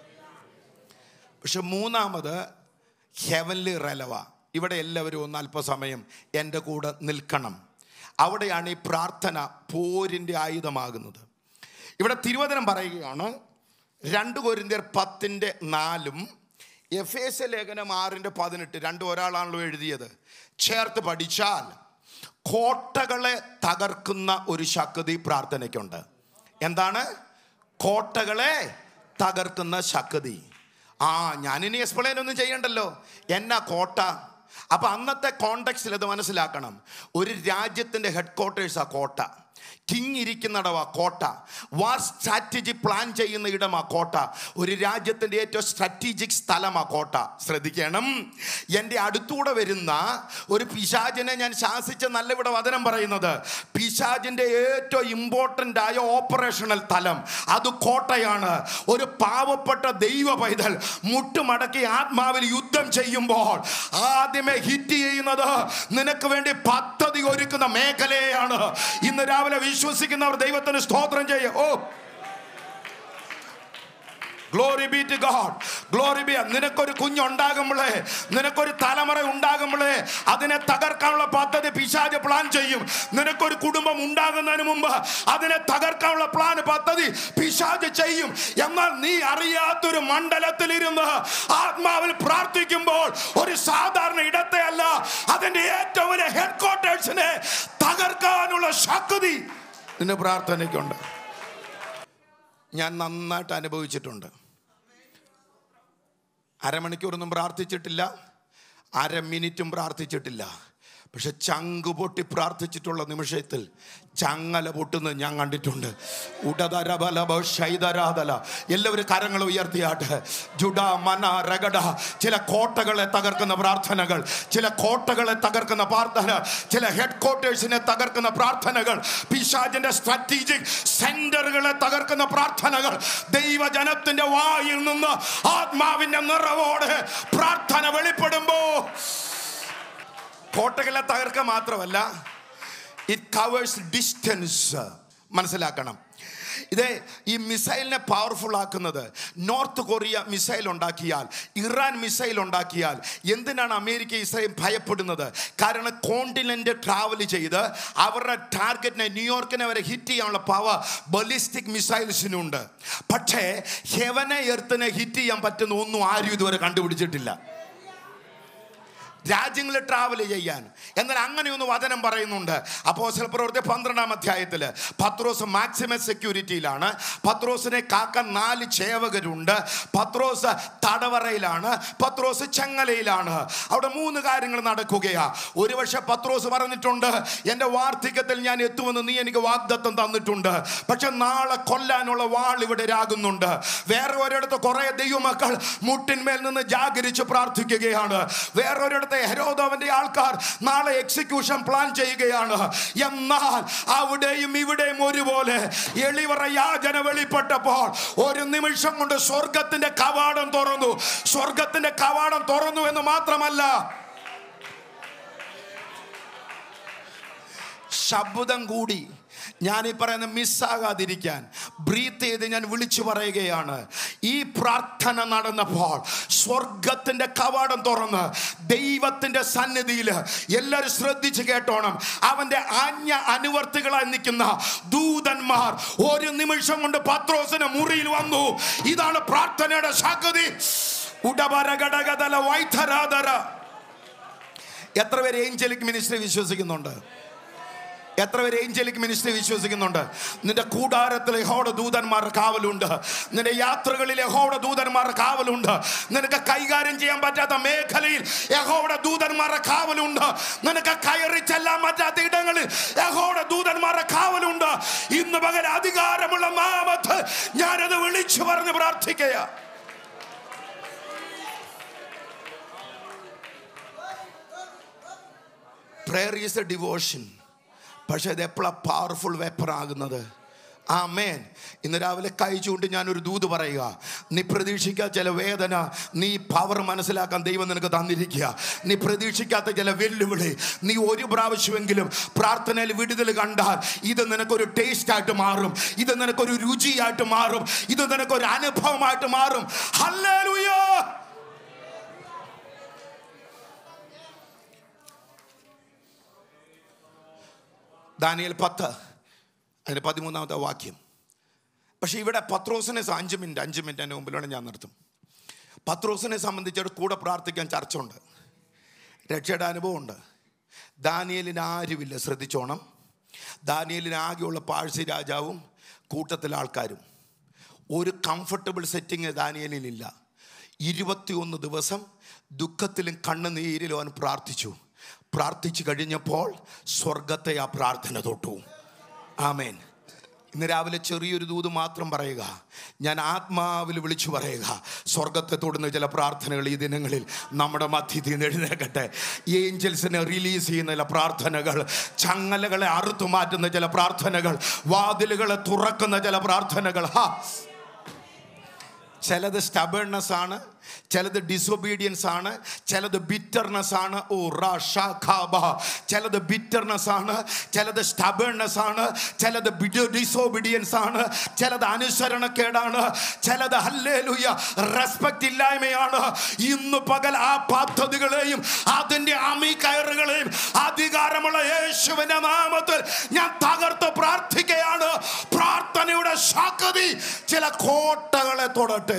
പക്ഷെ മൂന്നാമത് ഹെവൻലി റെലവ ഇവിടെ എല്ലാവരും ഒന്ന് അല്പസമയം എൻ്റെ കൂടെ നിൽക്കണം അവിടെയാണ് ഈ പ്രാർത്ഥന പോരിൻ്റെ ആയുധമാകുന്നത് ഇവിടെ തിരുവചനം പറയുകയാണ് രണ്ട് കൊരിന്തിയർ പത്തിൻ്റെ നാലും എഫ് എസ് ലേഖനം ആറിൻ്റെ പതിനെട്ട് രണ്ടും ഒരാളാണല്ലോ എഴുതിയത് ചേർത്ത് പഠിച്ചാൽ കോട്ടകളെ തകർക്കുന്ന ഒരു ശക്തി പ്രാർത്ഥനയ്ക്കുണ്ട് എന്താണ് കോട്ടകളെ തകർക്കുന്ന ശക്തി ആ ഞാനിനി എക്സ്പ്ലെയിൻ ഒന്നും ചെയ്യണ്ടല്ലോ എന്നാ കോട്ട അപ്പൊ അന്നത്തെ കോണ്ടെക്സ്റ്റിൽ അത് മനസ്സിലാക്കണം ഒരു രാജ്യത്തിന്റെ ഹെഡ് ക്വാർട്ടേഴ്സാ കോട്ട കിങ് ഇരിക്കുന്നിടവാ കോട്ട വാർ സ്ട്രാറ്റജി പ്ലാൻ ചെയ്യുന്ന ഇടമാ കോട്ട ഒരു രാജ്യത്തിൻ്റെ ഏറ്റവും സ്ട്രാറ്റജിക് സ്ഥലമാ കോട്ട ശ്രദ്ധിക്കണം എൻ്റെ അടുത്തൂടെ വരുന്ന ഒരു പിശാചിനെ ഞാൻ ശാസിച്ച നല്ല ഇവിടെ വചനം പറയുന്നത് പിശാചിൻ്റെ ഏറ്റവും ഇമ്പോർട്ടൻ്റ് ആയ ഓപ്പറേഷണൽ തലം അത് കോട്ടയാണ് ഒരു പാവപ്പെട്ട ദൈവ പൈതൽ മുട്ടുമടക്കി ആത്മാവിൽ യുദ്ധം ചെയ്യുമ്പോൾ ആദ്യമേ ഹിറ്റ് ചെയ്യുന്നത് നിനക്ക് വേണ്ടി പദ്ധതി ഒരുക്കുന്ന മേഖലയാണ് ഇന്ന് രാവിലെ വിശ്വസിക്കുന്നവർ ദൈവത്തിന് സ്തോത്രം ചെയ്യ oh glory be to God glory be നിനക്കൊരു കുഞ്ഞുണ്ടാകുമ്പോഴേ നിനക്കൊരു തലമുറ ഉണ്ടാകുമ്പോഴേ അതിനെ തകർക്കാനുള്ള പദ്ധതി പിശാജ് പ്ലാൻ ചെയ്യും നിനക്കൊരു കുടുംബം ഉണ്ടാകുന്നതിന് മുമ്പ് അതിനെ തകർക്കാനുള്ള പ്ലാൻ പദ്ധതി പിശാജ് ചെയ്യും എന്നാൽ നീ അറിയാത്തൊരു മണ്ഡലത്തിലിരുന്ന് ആത്മാവിൽ പ്രാർത്ഥിക്കുമ്പോൾ ഒരു സാധാരണ ഇടത്തെ അല്ല അതിന്റെ ഏറ്റവും വലിയ ഹെഡ് ക്വാർട്ടേഴ്സിനെ തകർക്കാനുള്ള ശക്തി നിന്റെ പ്രാർത്ഥനയ്ക്കുണ്ട് ഞാൻ നന്നായിട്ട് അനുഭവിച്ചിട്ടുണ്ട് അരമണിക്കൂറൊന്നും പ്രാർത്ഥിച്ചിട്ടില്ല അര മിനിറ്റും പ്രാർത്ഥിച്ചിട്ടില്ല പക്ഷെ ചങ്ക് പൊട്ടി പ്രാർത്ഥിച്ചിട്ടുള്ള നിമിഷത്തിൽ ചങ്ങല പൊട്ടുന്നത് ഞാൻ കണ്ടിട്ടുണ്ട് ഉടതരബലബ ശൈതരാതല എല്ലാവരും കരങ്ങൾ ഉയർത്തിയാട്ട് ജുഡ മന രഗഡ ചില കോട്ടകളെ തകർക്കുന്ന പ്രാർത്ഥനകൾ ചില കോട്ടകളെ തകർക്കുന്ന പ്രാർത്ഥന ചില ഹെഡ് ക്വാർട്ടേഴ്സിനെ തകർക്കുന്ന പ്രാർത്ഥനകൾ പിശാചിന്റെ സ്ട്രാറ്റജിക് സെന്ററുകളെ തകർക്കുന്ന പ്രാർത്ഥനകൾ ദൈവജനത്തിന്റെ വായിൽ നിന്ന് ആത്മാവിന്റെ നിറവോടെ പ്രാർത്ഥന വെളിപ്പെടുമ്പോ കോട്ടകളെ തകർക്കുക മാത്രമല്ല ഇറ്റ് കവേഴ്സ് ഡിസ്റ്റൻസ് മനസ്സിലാക്കണം ഇത് ഈ മിസൈലിനെ പവർഫുൾ ആക്കുന്നത് നോർത്ത് കൊറിയ മിസൈൽ ഉണ്ടാക്കിയാൽ ഇറാൻ മിസൈൽ ഉണ്ടാക്കിയാൽ എന്തിനാണ് അമേരിക്ക ഇസ്രായേൽ ഭയപ്പെടുന്നത് കാരണം കോണ്ടിനെന്റ് ട്രാവൽ ചെയ്ത് അവരുടെ ടാർഗറ്റിനെ ന്യൂയോർക്കിനെ വരെ ഹിറ്റ് ചെയ്യാനുള്ള പവർ ബലിസ്റ്റിക് മിസൈൽസിനുണ്ട് പക്ഷേ ഹെവനെ എർത്തിനെ ഹിറ്റ് ചെയ്യാൻ പറ്റുന്ന ഒന്നും ആരും ഇതുവരെ കണ്ടുപിടിച്ചിട്ടില്ല രാജ്യങ്ങളിൽ ട്രാവൽ ചെയ്യാൻ എന്നാൽ അങ്ങനെയൊന്ന് വചനം പറയുന്നുണ്ട് അപ്പോസ്തല പ്രവൃത്തി പന്ത്രണ്ടാം അധ്യായത്തിൽ പത്രോസ് മാക്സിമം സെക്യൂരിറ്റിയിലാണ് പത്രോസിനെ കാക്കാൻ നാല് ചേവകരുണ്ട് പത്രോസ് തടവറയിലാണ് പത്രോസ് ചങ്ങലയിലാണ് അവിടെ മൂന്ന് കാര്യങ്ങൾ നടക്കുകയാ ഒരുപക്ഷെ പത്രോസ് പറഞ്ഞിട്ടുണ്ട് എൻ്റെ വാർദ്ധക്യത്തിൽ ഞാൻ എത്തുമെന്ന് നീ എനിക്ക് വാഗ്ദത്തം തന്നിട്ടുണ്ട് പക്ഷെ നാളെ കൊല്ലാനുള്ള വാൾ ഇവിടെ രാകുന്നുണ്ട് വേറെ ഒരിടത്ത് കുറെ ദൈവമക്കൾ മുട്ടിന്മേൽ നിന്ന് ജാഗരിച്ച് പ്രാർത്ഥിക്കുകയാണ് വേറൊരിടത്തെ ഹെരോദവന്റെ ആൾക്കാർ നാളെ എക്സിക്യൂഷൻ പ്ലാൻ ചെയ്യുകയാണ് എന്നാൽ അവിടെയും ഇവിടെയും ഒരുപോലെ എളിവറ യാചന വെളിപ്പെട്ടപ്പോൾ ഒരു നിമിഷം കൊണ്ട് സ്വർഗത്തിന്റെ കവാടം തുറന്നു സ്വർഗത്തിന്റെ കവാടം തുറന്നു എന്ന് മാത്രമല്ല ശബ്ദം കൂടി ഞാൻ ഈ പറയുന്ന മിസ്സാകാതിരിക്കാൻ ബ്രീത്ത് ചെയ്ത് ഞാൻ വിളിച്ചു പറയുകയാണ് ഈ പ്രാർത്ഥന നടന്നപ്പോൾ സ്വർഗത്തിന്റെ കവാടം തുറന്ന് ദൈവത്തിന്റെ സന്നിധിയിൽ എല്ലാവരും ശ്രദ്ധിച്ച് കേട്ടോണം അവന്റെ ആജ്ഞ അനുവർത്തികളായി നിൽക്കുന്ന ദൂതന്മാർ ഒരു നിമിഷം കൊണ്ട് പത്രോസിന് മുറിയിൽ വന്നു ഇതാണ് പ്രാർത്ഥനയുടെ ശക്തി ഉടപരഘടകതല വൈഥരാധര എത്ര പേര് ഏഞ്ചലിക് മിനിസ്ട്രി വിശ്വസിക്കുന്നുണ്ട് എത്ര പേര് ഏഞ്ചലിക് മിനിസ്ട്രി വിശ്വസിക്കുന്നുണ്ട് നിന്റെ കൂടാരത്തിൽ യഹോയുടെ ദൂതന്മാരുടെ കാവലുണ്ട് നിന്റെ യാത്രകളിൽ യഹോയുടെ ദൂതന്മാരുടെ കാവലുണ്ട് നിനക്ക് കൈകാര്യം ചെയ്യാൻ പറ്റാത്ത മേഖലയിൽ യഹോയുടെ ദൂതന്മാരുടെ കാവലുണ്ട് നിനക്ക് കയറി ചെല്ലാൻ പറ്റാത്ത ഇടങ്ങളിൽ യഹോയുടെ ദൂതന്മാരുടെ കാവലുണ്ട് ഇന്ന് പകൽ അധികാരമുള്ള നാമത്ത് ഞാനത് വിളിച്ചു പറഞ്ഞ് പ്രാർത്ഥിക്കുക പ്രയർ ഈസ് എ ഡിവോഷൻ പക്ഷെ ഇത് എപ്പോഴാണ് പവർഫുൾ വെപ്പൺ ആകുന്നത് ആ മേൻ ഇന്ന് രാവിലെ കൈ ചൂണ്ടി ഞാനൊരു ദൂത് പറയുക നീ പ്രതീക്ഷിക്കാത്ത ചില വേദന നീ പവർ മനസ്സിലാക്കാൻ ദൈവം നിനക്ക് തന്നിരിക്കുക നീ പ്രതീക്ഷിക്കാത്ത ചില വെല്ലുവിളി നീ ഒരു പ്രാവശ്യമെങ്കിലും പ്രാർത്ഥനയിൽ വിടുതൽ കണ്ടാൽ ഇത് നിനക്കൊരു ടേസ്റ്റ് ആയിട്ട് മാറും ഇത് നിനക്കൊരു രുചിയായിട്ട് മാറും ഇത് നിനക്കൊരു അനുഭവമായിട്ട് മാറും ഹല്ലേലൂയ ദാനിയൽ പത്ത് അതിൻ്റെ പതിമൂന്നാമത്തെ വാക്യം പക്ഷേ ഇവിടെ പത്രോസിനെ സ- അഞ്ച് മിനിറ്റ് അഞ്ച് മിനിറ്റ് എൻ്റെ മുമ്പിലാണ് ഞാൻ നിർത്തും പത്രോസിനെ സംബന്ധിച്ചൊരു കൂടെ പ്രാർത്ഥിക്കാൻ ചർച്ചയുണ്ട് രക്ഷയുടെ അനുഭവമുണ്ട് ദാനിയലിന് ആരുമില്ല ശ്രദ്ധിച്ചോണം ദാനിയലിന് ആകെയുള്ള പാഴ്സി രാജാവും കൂട്ടത്തിലെ ആൾക്കാരും ഒരു കംഫർട്ടബിൾ സെറ്റിങ് ദാനിയലിനില്ല ഇരുപത്തിയൊന്ന് ദിവസം ദുഃഖത്തിലും കണ്ണുനീരിലും അവൻ പ്രാർത്ഥിച്ചു പ്രാർത്ഥിച്ചു കഴിഞ്ഞപ്പോൾ സ്വർഗത്തെ ആ പ്രാർത്ഥന തൊട്ടു ആമേൻ ഇന്ന് രാവിലെ ചെറിയൊരു ദൂത് മാത്രം പറയുക ഞാൻ ആത്മാവിൽ വിളിച്ചു പറയുക സ്വർഗത്തെ തൊടുന്ന ചില പ്രാർത്ഥനകൾ ഈ ദിനങ്ങളിൽ നമ്മുടെ മധ്യത്തിൽ നിന്ന് എഴുന്നേക്കട്ടെ ഏഞ്ചൽസിനെ റിലീസ് ചെയ്യുന്ന ചില പ്രാർത്ഥനകൾ ചങ്ങലകളെ അറുത്തു മാറ്റുന്ന ചില പ്രാർത്ഥനകൾ വാതിലുകളെ തുറക്കുന്ന ചില പ്രാർത്ഥനകൾ ഹാ ചിലത് സ്റ്റബേൺനെസ് ആണ് ചിലത് ഡിസൊബീഡിയൻസ് ആണ് ചിലത് ബിറ്റർനെസ് ആണ് ഓ റാഷാഖാബ ചിലത് ബിറ്റർനെസ് ആണ് ചിലത് സ്റ്റബേൺനെസ് ആണ് ചിലത് ഡിസോബീഡിയൻസ് ആണ് ചിലത് അനുസരണക്കേടാണ് ചിലത് ഹല്ലേലൂയ റെസ്പെക്റ്റ് ഇല്ലായ്മയാണ് ഇന്ന് പകൽ ആ പദ്ധതികളെയും അതിൻ്റെ അമി കയറുകളെയും അധികാരമുള്ള യേശുവിന്റെ നാമത്തിൽ ഞാൻ തകർത്ത് പ്രാർത്ഥിക്കുകയാണ് പ്രാർത്ഥനയുടെ ശക്തി ചില കോട്ടകളെ തൊടട്ടെ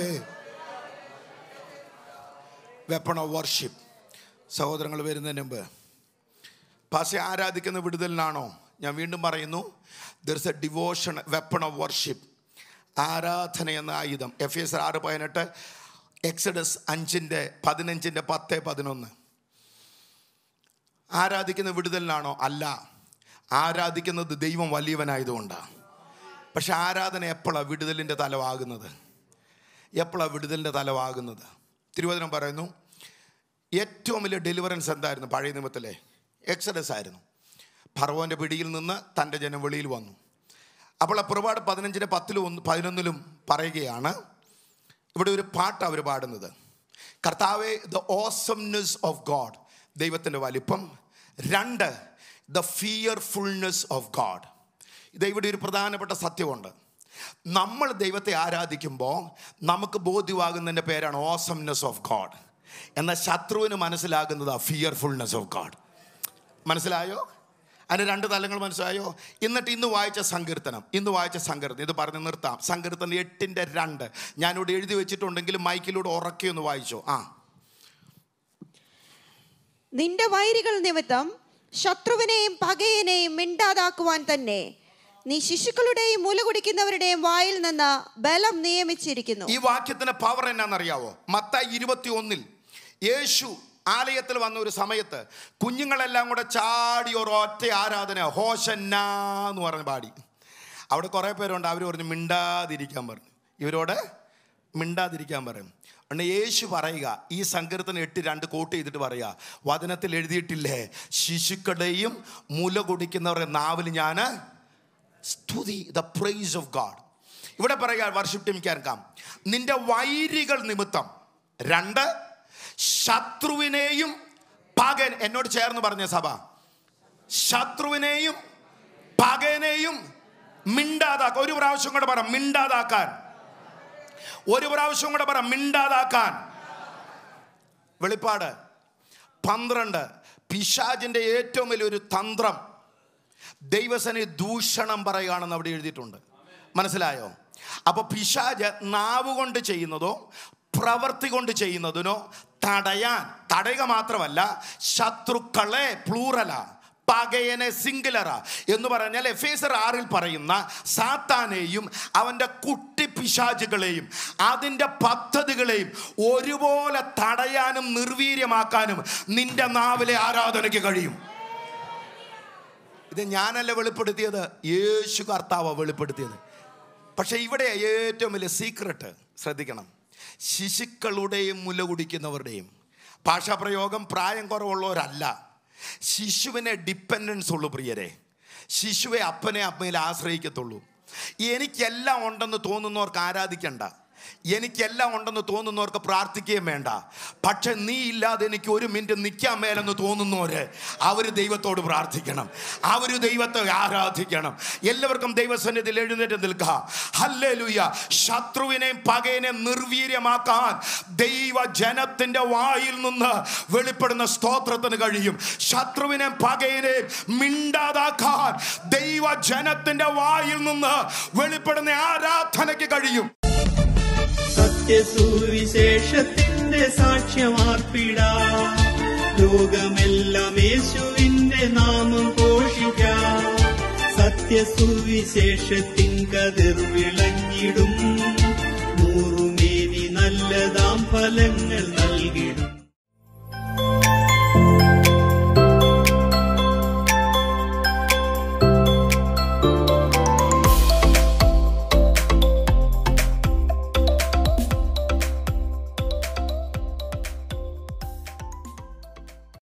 വെപ്പൺ ഓഫ് വർഷിപ്പ് സഹോദരങ്ങൾ വരുന്നതിന് മുമ്പ് പാസെ ആരാധിക്കുന്ന വിടുതലിനാണോ ഞാൻ വീണ്ടും പറയുന്നു there's a devotion weapon of worship ആരാധന എന്ന ആയുധം എഫ് എസ് ആറ് പതിനെട്ട് എക്സഡസ് അഞ്ചിൻ്റെ പതിനഞ്ചിൻ്റെ പത്ത് പതിനൊന്ന് ആരാധിക്കുന്ന വിടുതലിനാണോ അല്ല ആരാധിക്കുന്നത് ദൈവം വലിയവനായതുകൊണ്ടാണ് പക്ഷെ ആരാധന എപ്പോഴാണ് വിടുതലിൻ്റെ തലവാകുന്നത് എപ്പോഴാണ് വിടുതലിൻ്റെ തലവാകുന്നത് തിരുവചനം പറയുന്നു ഏറ്റവും വലിയ ഡെലിവറൻസ് എന്തായിരുന്നു പഴയ നിയമത്തിലെ എക്സഡസ് ആയിരുന്നു ഫറവോൻ്റെ പിടിയിൽ നിന്ന് തൻ്റെ ജനം വെളിയിൽ വന്നു അപ്പോൾ ആ പുറപാട് പതിനഞ്ചിന് പത്തിലും ഒന്ന് പതിനൊന്നിലും പറയുകയാണ് ഇവിടെ ഒരു പാട്ട് അവർ പാടുന്നത് കർത്താവെ ദ ഓസംനെസ് ഓഫ് ഗോഡ് ദൈവത്തിൻ്റെ വലിപ്പം രണ്ട് ദ ഫിയർഫുൾനെസ് ഓഫ് ഗോഡ് ഇത് ഇവിടെ ഒരു പ്രധാനപ്പെട്ട സത്യമുണ്ട് നമ്മൾ ദൈവത്തെ ആരാധിക്കുമ്പോൾ നമുക്ക് ബോധ്യമാകുന്നതിൻ്റെ പേരാണ് ഓസംനെസ് ഓഫ് ഗോഡ് എന്നാൽ ശത്രുവിന് മനസ്സിലാകുന്നത് ഫിയർഫുൾനെസ് ഓഫ് ഗോഡ് മനസ്സിലായോ അതിന് രണ്ട് തലങ്ങൾ മനസ്സിലായോ എന്നിട്ട് ഇന്ന് വായിച്ച സങ്കീർത്തനം ഇന്ന് വായിച്ച സങ്കീർത്തനം ഇത് പറഞ്ഞ് നിർത്താം സങ്കീർത്തനം എട്ടിൻ്റെ രണ്ട് ഞാനിവിടെ എഴുതി വെച്ചിട്ടുണ്ടെങ്കിൽ മൈക്കിലൂടെ ഉറക്കി ഒന്ന് വായിച്ചോ ആ നിന്റെ വൈരികൾ നിമിത്തം ശത്രുവിനെയും പകയനെയും മിണ്ടാതാക്കുവാൻ തന്നെ നീ ശിശുക്കളുടെയും മുല കുടിക്കുന്നവരുടെയും വായിൽ നിന്ന് ബലം നിയമിച്ചിരിക്കുന്നു ഈ വാക്യത്തിന് പവർ എന്നാണെന്നറിയാവോ മത്തായി ഇരുപത്തി ഒന്നിൽ യേശു ആലയത്തിൽ വന്ന ഒരു സമയത്ത് കുഞ്ഞുങ്ങളെല്ലാം കൂടെ ചാടി ഒരു ഒറ്റ ആരാധന ഹോഷന്ന എന്ന് പറഞ്ഞ് പാടി അവിടെ കുറേ പേരുണ്ട് അവർ പറഞ്ഞു മിണ്ടാതിരിക്കാൻ പറഞ്ഞു ഇവരോട് മിണ്ടാതിരിക്കാൻ പറയും ഉണ്ട് യേശു പറയുക ഈ സങ്കീർത്തനം എട്ട് രണ്ട് കോട്ട് ചെയ്തിട്ട് പറയുക വചനത്തിൽ എഴുതിയിട്ടില്ലേ ശിശുക്കളുടെയും മുല കുടിക്കുന്നവരുടെ നാവിൽ ഞാൻ സ്തുതി ദ പ്രൈസ് ഓഫ് ഗാഡ് ഇവിടെ പറയുക വർഷിപ്പ് ടീം കേൾക്കാം നിന്റെ വൈരികൾ നിമിത്തം രണ്ട് ശത്രുവിനെയും പകൻ എന്നോട് ചേർന്ന് പറഞ്ഞ സഭ ശത്രുവിനെയും പകനെയും മിണ്ടാതാക്കാൻ ഒരു പ്രാവശ്യം കൂടെ പറ മിണ്ടാതാക്കാൻ ഒരു പ്രാവശ്യം കൂടെ പറ മിണ്ടാതാക്കാൻ വെളിപ്പാട് പന്ത്രണ്ട് പിശാജിന്റെ ഏറ്റവും വലിയൊരു തന്ത്രം ദൈവസനെ ദൂഷണം പറയുകയാണെന്ന് അവിടെ എഴുതിയിട്ടുണ്ട് മനസ്സിലായോ അപ്പൊ പിശാജ് നാവ് കൊണ്ട് ചെയ്യുന്നതോ പ്രവൃത്തി കൊണ്ട് ചെയ്യുന്നതിനോ തടയാൻ തടയുക മാത്രമല്ല ശത്രുക്കളെ പ്ലൂറല പകയനെ സിംഗുലറ എന്ന് പറഞ്ഞാൽ എഫേസർ ആറിൽ പറയുന്ന സാത്താനെയും അവൻ്റെ കുട്ടി പിശാചുകളെയും അതിൻ്റെ പദ്ധതികളെയും ഒരുപോലെ തടയാനും നിർവീര്യമാക്കാനും നിന്റെ നാവിലെ ആരാധനയ്ക്ക് കഴിയും ഇത് ഞാനല്ല വെളിപ്പെടുത്തിയത് യേശു കർത്താവ് വെളിപ്പെടുത്തിയത് പക്ഷെ ഇവിടെ ഏറ്റവും വലിയ സീക്രട്ട് ശ്രദ്ധിക്കണം ശിശുക്കളുടെയും മുല കുടിക്കുന്നവരുടെയും ഭാഷാപ്രയോഗം പ്രായം കുറവുള്ളവരല്ല ശിശുവിനെ ഡിപ്പെൻഡൻസ് ഉള്ളൂ പ്രിയരെ ശിശുവെ അപ്പനെ അമ്മയിൽ ആശ്രയിക്കത്തുള്ളൂ എനിക്കെല്ലാം ഉണ്ടെന്ന് തോന്നുന്നവർക്ക് ആരാധിക്കണ്ട എനിക്കെല്ലാം ഉണ്ടെന്ന് തോന്നുന്നവർക്ക് പ്രാർത്ഥിക്കുകയും വേണ്ട പക്ഷെ നീ ഇല്ലാതെ എനിക്ക് ഒരു മിനിറ്റ് നിൽക്കാൻ മേലെന്ന് തോന്നുന്നവര് അവര് ദൈവത്തോട് പ്രാർത്ഥിക്കണം അവര് ദൈവത്തെ ആരാധിക്കണം എല്ലാവർക്കും ദൈവസന്നിധിയിൽ എഴുന്നേറ്റ് നിൽക്കാം ഹല്ലേലൂയ ശത്രുവിനെയും പകയനെയും നിർവീര്യമാക്കാൻ ദൈവ ജനത്തിന്റെ വായിൽ നിന്ന് വെളിപ്പെടുന്ന സ്തോത്രത്തിന് കഴിയും ശത്രുവിനെ പകയനെയും മിണ്ടാതാക്കാൻ ദൈവ ജനത്തിന്റെ വായിൽ നിന്ന് വെളിപ്പെടുന്ന ആരാധനയ്ക്ക് കഴിയും സത്യസുവിശേഷത്തിന്റെ സാക്ഷ്യമാർപ്പിടാ ലോകമെല്ലാം യേശുവിന്റെ നാമം ഘോഷിക്കാം സത്യസുവിശേഷത്തിൻ കതിർ വിളങ്ങിടും നൂറുമേനി നല്ലതാം ഫലങ്ങൾ നൽകിടും